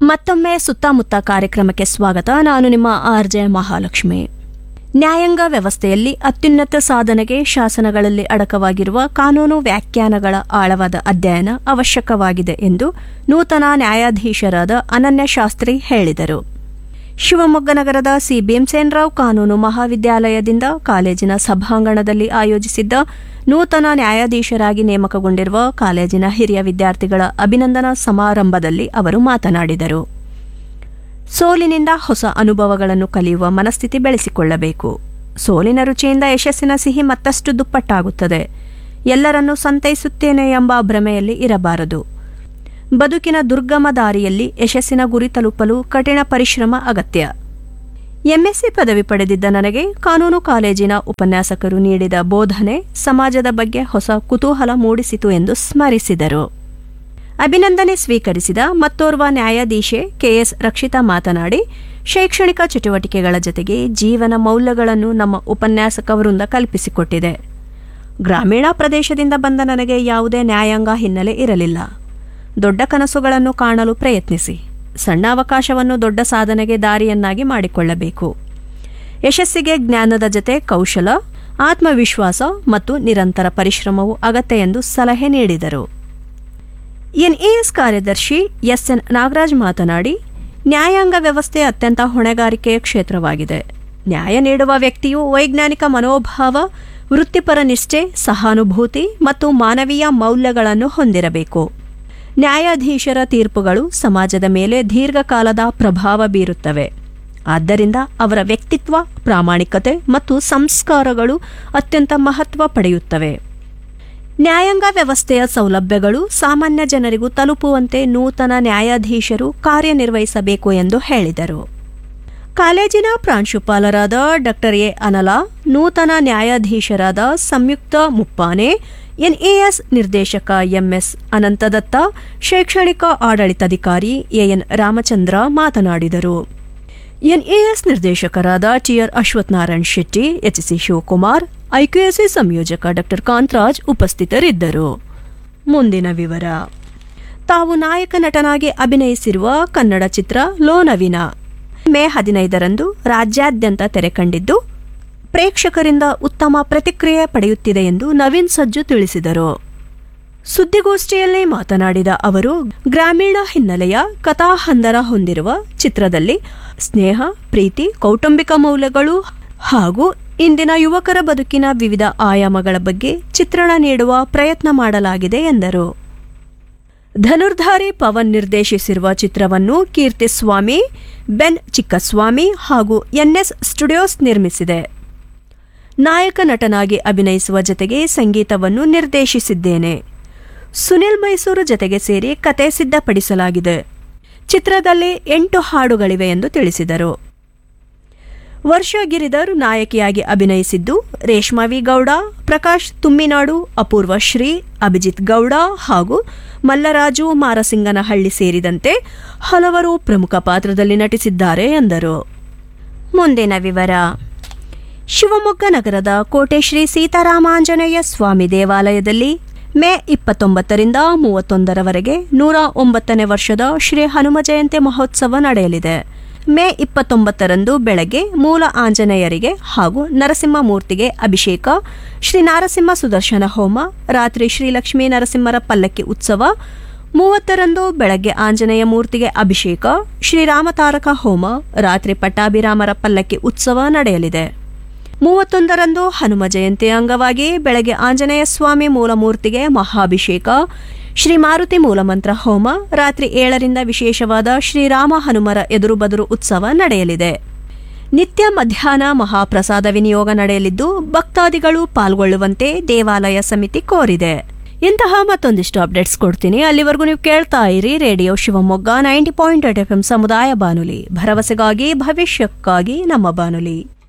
ಮತ್ತೊಮ್ಮೆ ಸುತ್ತಮುತ್ತ ಕಾರ್ಯಕ್ರಮಕ್ಕೆ ಸ್ವಾಗತ ನಾನು ನಿಮ್ಮ ಆರ್ ಜೆ ಮಹಾಲಕ್ಷ್ಮಿ ನ್ಯಾಯಾಂಗ ವ್ಯವಸ್ಥೆಯಲ್ಲಿ ಅತ್ಯುನ್ನತ ಸಾಧನೆಗೆ ಶಾಸನಗಳಲ್ಲಿ ಅಡಕವಾಗಿರುವ ಕಾನೂನು ವ್ಯಾಖ್ಯಾನಗಳ ಆಳವಾದ ಅಧ್ಯಯನ ಅವಶ್ಯಕವಾಗಿದೆ ಎಂದು ನೂತನ ನ್ಯಾಯಾಧೀಶರಾದ ಅನನ್ಯ ಶಾಸ್ತ್ರಿ ಹೇಳಿದರು ಶಿವಮೊಗ್ಗ ನಗರದ ಸಿ ಭೀಮಸೇನರಾವ್ ಕಾನೂನು ಮಹಾವಿದ್ಯಾಲಯದಿಂದ ಕಾಲೇಜಿನ ಸಭಾಂಗಣದಲ್ಲಿ ಆಯೋಜಿಸಿದ್ದ ನೂತನ ನ್ಯಾಯಾಧೀಶರಾಗಿ ನೇಮಕಗೊಂಡಿರುವ ಕಾಲೇಜಿನ ಹಿರಿಯ ವಿದ್ಯಾರ್ಥಿಗಳ ಅಭಿನಂದನಾ ಸಮಾರಂಭದಲ್ಲಿ ಅವರು ಮಾತನಾಡಿದರು ಸೋಲಿನಿಂದ ಹೊಸ ಅನುಭವಗಳನ್ನು ಕಲಿಯುವ ಮನಸ್ಥಿತಿ ಬೆಳೆಸಿಕೊಳ್ಳಬೇಕು ಸೋಲಿನ ರುಚಿಯಿಂದ ಯಶಸ್ಸಿನ ಸಿಹಿ ಮತ್ತಷ್ಟು ದುಪ್ಪಟ್ಟಾಗುತ್ತದೆ ಎಲ್ಲರನ್ನೂ ಸಂತೈಸುತ್ತೇನೆ ಎಂಬ ಭ್ರಮೆಯಲ್ಲಿ ಇರಬಾರದು ಬದುಕಿನ ದುರ್ಗಮ ದಾರಿಯಲ್ಲಿ ಯಶಸ್ಸಿನ ಗುರಿ ತಲುಪಲು ಕಠಿಣ ಪರಿಶ್ರಮ ಅಗತ್ಯ ಎಂಎಸ್ಸಿ ಪದವಿ ಪಡೆದಿದ್ದ ನನಗೆ ಕಾನೂನು ಕಾಲೇಜಿನ ಉಪನ್ಯಾಸಕರು ನೀಡಿದ ಬೋಧನೆ ಸಮಾಜದ ಬಗ್ಗೆ ಹೊಸ ಕುತೂಹಲ ಮೂಡಿಸಿತು ಎಂದು ಸ್ಮರಿಸಿದರು ಅಭಿನಂದನೆ ಸ್ವೀಕರಿಸಿದ ಮತ್ತೋರ್ವ ನ್ಯಾಯಾಧೀಶೆ ಕೆಎಸ್ ರಕ್ಷಿತಾ ಮಾತನಾಡಿ ಶೈಕ್ಷಣಿಕ ಚಟುವಟಿಕೆಗಳ ಜೊತೆಗೆ ಜೀವನ ಮೌಲ್ಯಗಳನ್ನು ನಮ್ಮ ಉಪನ್ಯಾಸಕ ವೃಂದ ಕಲ್ಪಿಸಿಕೊಟ್ಟಿದೆ ಗ್ರಾಮೀಣ ಪ್ರದೇಶದಿಂದ ಬಂದ ನನಗೆ ಯಾವುದೇ ನ್ಯಾಯಾಂಗ ಹಿನ್ನೆಲೆ ಇರಲಿಲ್ಲ ದೊಡ್ಡ ಕನಸುಗಳನ್ನು ಕಾಣಲು ಪ್ರಯತ್ನಿಸಿ ಸಣ್ಣ ಅವಕಾಶವನ್ನು ದೊಡ್ಡ ಸಾಧನೆಗೆ ದಾರಿಯನ್ನಾಗಿ ಮಾಡಿಕೊಳ್ಳಬೇಕು ಯಶಸ್ಸಿಗೆ ಜ್ಞಾನದ ಜೊತೆ ಕೌಶಲ ಆತ್ಮವಿಶ್ವಾಸ ಮತ್ತು ನಿರಂತರ ಪರಿಶ್ರಮವು ಅಗತ್ಯ ಎಂದು ಸಲಹೆ ನೀಡಿದರು ಎನ್ಎಎಸ್ ಕಾರ್ಯದರ್ಶಿ ಎಸ್ಎನ್ ನಾಗರಾಜ್ ಮಾತನಾಡಿ ನ್ಯಾಯಾಂಗ ವ್ಯವಸ್ಥೆ ಅತ್ಯಂತ ಹೊಣೆಗಾರಿಕೆಯ ಕ್ಷೇತ್ರವಾಗಿದೆ ನ್ಯಾಯ ನೀಡುವ ವ್ಯಕ್ತಿಯು ವೈಜ್ಞಾನಿಕ ಮನೋಭಾವ ವೃತ್ತಿಪರ ನಿಷ್ಠೆ ಸಹಾನುಭೂತಿ ಮತ್ತು ಮಾನವೀಯ ಮೌಲ್ಯಗಳನ್ನು ಹೊಂದಿರಬೇಕು ನ್ಯಾಯಾಧೀಶರ ತೀರ್ಪುಗಳು ಸಮಾಜದ ಮೇಲೆ ದೀರ್ಘಕಾಲದ ಪ್ರಭಾವ ಬೀರುತ್ತವೆ ಆದ್ದರಿಂದ ಅವರ ವ್ಯಕ್ತಿತ್ವ ಪ್ರಾಮಾಣಿಕತೆ ಮತ್ತು ಸಂಸ್ಕಾರಗಳು ಅತ್ಯಂತ ಮಹತ್ವ ಪಡೆಯುತ್ತವೆ ನ್ಯಾಯಾಂಗ ವ್ಯವಸ್ಥೆಯ ಸೌಲಭ್ಯಗಳು ಸಾಮಾನ್ಯ ಜನರಿಗೂ ತಲುಪುವಂತೆ ನೂತನ ನ್ಯಾಯಾಧೀಶರು ಕಾರ್ಯನಿರ್ವಹಿಸಬೇಕು ಎಂದು ಹೇಳಿದರು ಕಾಲೇಜಿನ ಪ್ರಾಂಶುಪಾಲರಾದ ಡಾಕ್ಟರ್ ಎ ಅನಲಾ ನೂತನ ನ್ಯಾಯಾಧೀಶರಾದ ಸಂಯುಕ್ತ ಮುಪ್ಪಾನೆ ಎನ್ಎಎಸ್ ನಿರ್ದೇಶಕ ಎಂಎಸ್ ಅನಂತದತ್ತ ಶೈಕ್ಷಣಿಕ ಆಡಳಿತಾಧಿಕಾರಿ ಎಎನ್ ರಾಮಚಂದ್ರ ಮಾತನಾಡಿದರು ಎನ್ಎಎಸ್ ನಿರ್ದೇಶಕರಾದ TR Ashwath Narayan Shetty HC Shivakumar IQAC ಸಂಯೋಜಕ ಡಾಕ್ಟರ್ ಕಾಂತರಾಜ್ ಉಪಸ್ಥಿತರಿದ್ದರು ಮುಂದಿನ ವಿವರ ತಾವು ನಾಯಕ ನಟನಾಗಿ ಅಭಿನಯಿಸಿರುವ ಕನ್ನಡ ಚಿತ್ರ ಲೋನವಿನ ಮೇ ಹದಿನೈದರಂದು ರಾಜ್ಯಾದ್ಯಂತ ತೆರೆ ಕಂಡಿದ್ದು ಪ್ರೇಕ್ಷಕರಿಂದ ಉತ್ತಮ ಪ್ರತಿಕ್ರಿಯೆ ಪಡೆಯುತ್ತಿದೆ ಎಂದು ನವೀನ್ ಸಜ್ಜು ತಿಳಿಸಿದರು ಸುದ್ದಿಗೋಷ್ಠಿಯಲ್ಲಿ ಮಾತನಾಡಿದ ಅವರು ಗ್ರಾಮೀಣ ಹಿನ್ನೆಲೆಯ ಕಥಾಹಂದರ ಹೊಂದಿರುವ ಚಿತ್ರದಲ್ಲಿ ಸ್ನೇಹ ಪ್ರೀತಿ ಕೌಟುಂಬಿಕ ಮೌಲ್ಯಗಳು ಹಾಗೂ ಇಂದಿನ ಯುವಕರ ಬದುಕಿನ ವಿವಿಧ ಆಯಾಮಗಳ ಬಗ್ಗೆ ಚಿತ್ರಣ ನೀಡುವ ಪ್ರಯತ್ನ ಮಾಡಲಾಗಿದೆ ಎಂದರು ಧನುರ್ಧಾರಿ ಪವನ್ ನಿರ್ದೇಶಿಸಿರುವ ಚಿತ್ರವನ್ನು ಕೀರ್ತಿಸ್ವಾಮಿ ಬೆನ್ ಚಿಕ್ಕಸ್ವಾಮಿ ಹಾಗೂ ಎನ್ಎಸ್ ಸ್ಟುಡಿಯೋಸ್ ನಿರ್ಮಿಸಿದೆ ನಾಯಕ ನಟನಾಗಿ ಅಭಿನಯಿಸುವ ಜತೆಗೆ ಸಂಗೀತವನ್ನು ನಿರ್ದೇಶಿಸಿದ್ದೇನೆ ಸುನಿಲ್ ಮೈಸೂರು ಜತೆಗೆ ಸೇರಿ ಕತೆ ಸಿದ್ಧಪಡಿಸಲಾಗಿದೆ ಚಿತ್ರದಲ್ಲಿ ಎಂಟು ಹಾಡುಗಳಿವೆ ಎಂದು ತಿಳಿಸಿದರು ವರ್ಷ ಗಿರಿಧರ್ ನಾಯಕಿಯಾಗಿ ಅಭಿನಯಿಸಿದ್ದು ರೇಷ್ಮಾವಿ ಗೌಡ ಪ್ರಕಾಶ್ ತುಮ್ಮಿನಾಡು ಅಪೂರ್ವ ಶ್ರೀ ಅಭಿಜಿತ್ ಗೌಡ ಹಾಗೂ ಮಲ್ಲರಾಜು ಮಾರಸಿಂಗನಹಳ್ಳಿ ಸೇರಿದಂತೆ ಹಲವರು ಪ್ರಮುಖ ಪಾತ್ರದಲ್ಲಿ ನಟಿಸಿದ್ದಾರೆ ಎಂದರು ಮುಂದಿನ ವಿವರ ಶಿವಮೊಗ್ಗ ನಗರದ ಕೋಟೆ ಶ್ರೀ ಸೀತಾರಾಮಾಂಜನೇಯ ಸ್ವಾಮಿ ದೇವಾಲಯದಲ್ಲಿ ಮೇ ಇಪ್ಪತ್ತೊಂಬತ್ತರಿಂದ ಮೂವತ್ತೊಂದರವರೆಗೆ ನೂರ ಒಂಬತ್ತನೇ ವರ್ಷದ ಶ್ರೀ ಹನುಮ ಜಯಂತಿ ಮಹೋತ್ಸವ ನಡೆಯಲಿದೆ ಮೇ ಇಪ್ಪತ್ತೊಂಬತ್ತರಂದು ಬೆಳಗ್ಗೆ ಮೂಲ ಆಂಜನೇಯರಿಗೆ ಹಾಗೂ ನರಸಿಂಹಮೂರ್ತಿಗೆ ಅಭಿಷೇಕ ಶ್ರೀ ನಾರಸಿಂಹ ಸುದರ್ಶನ ಹೋಮ ರಾತ್ರಿ ಶ್ರೀ ಲಕ್ಷ್ಮೀ ನರಸಿಂಹರ ಪಲ್ಲಕ್ಕಿ ಉತ್ಸವ ಮೂವತ್ತರಂದು ಬೆಳಗ್ಗೆ ಆಂಜನೇಯ ಮೂರ್ತಿಗೆ ಅಭಿಷೇಕ ಶ್ರೀರಾಮತಾರಕ ಹೋಮ ರಾತ್ರಿ ಪಟ್ಟಾಭಿರಾಮರ ಪಲ್ಲಕ್ಕಿ ಉತ್ಸವ ನಡೆಯಲಿದೆ ಮೂವತ್ತೊಂದರಂದು ಹನುಮ ಜಯಂತಿ ಅಂಗವಾಗಿ ಬೆಳಗ್ಗೆ ಆಂಜನೇಯ ಸ್ವಾಮಿ ಮೂಲಮೂರ್ತಿಗೆ ಮಹಾಭಿಷೇಕ ಶ್ರೀ ಮಾರುತಿ ಮೂಲಮಂತ್ರ ಹೋಮ ರಾತ್ರಿ ಏಳರಿಂದ ವಿಶೇಷವಾದ ಶ್ರೀರಾಮ ಹನುಮರ ಎದುರು ಬದುರು ಉತ್ಸವ ನಡೆಯಲಿದೆ ನಿತ್ಯ ಮಧ್ಯಾಹ್ನ ಮಹಾಪ್ರಸಾದ ವಿನಿಯೋಗ ನಡೆಯಲಿದ್ದು ಭಕ್ತಾದಿಗಳು ಪಾಲ್ಗೊಳ್ಳುವಂತೆ ದೇವಾಲಯ ಸಮಿತಿ ಕೋರಿದೆ ಇಂತಹ ಮತ್ತೊಂದಿಷ್ಟು ಅಪ್ಡೇಟ್ಸ್ ಕೊಡ್ತೀನಿ ಅಲ್ಲಿವರೆಗೂ ನೀವು ಕೇಳ್ತಾ ಇರಿ radio Shivamogga ninety point eight F M ಸಮುದಾಯ ಬಾನುಲಿ ಭರವಸೆಗಾಗಿ ಭವಿಷ್ಯಕ್ಕಾಗಿ ನಮ್ಮ ಬಾನುಲಿ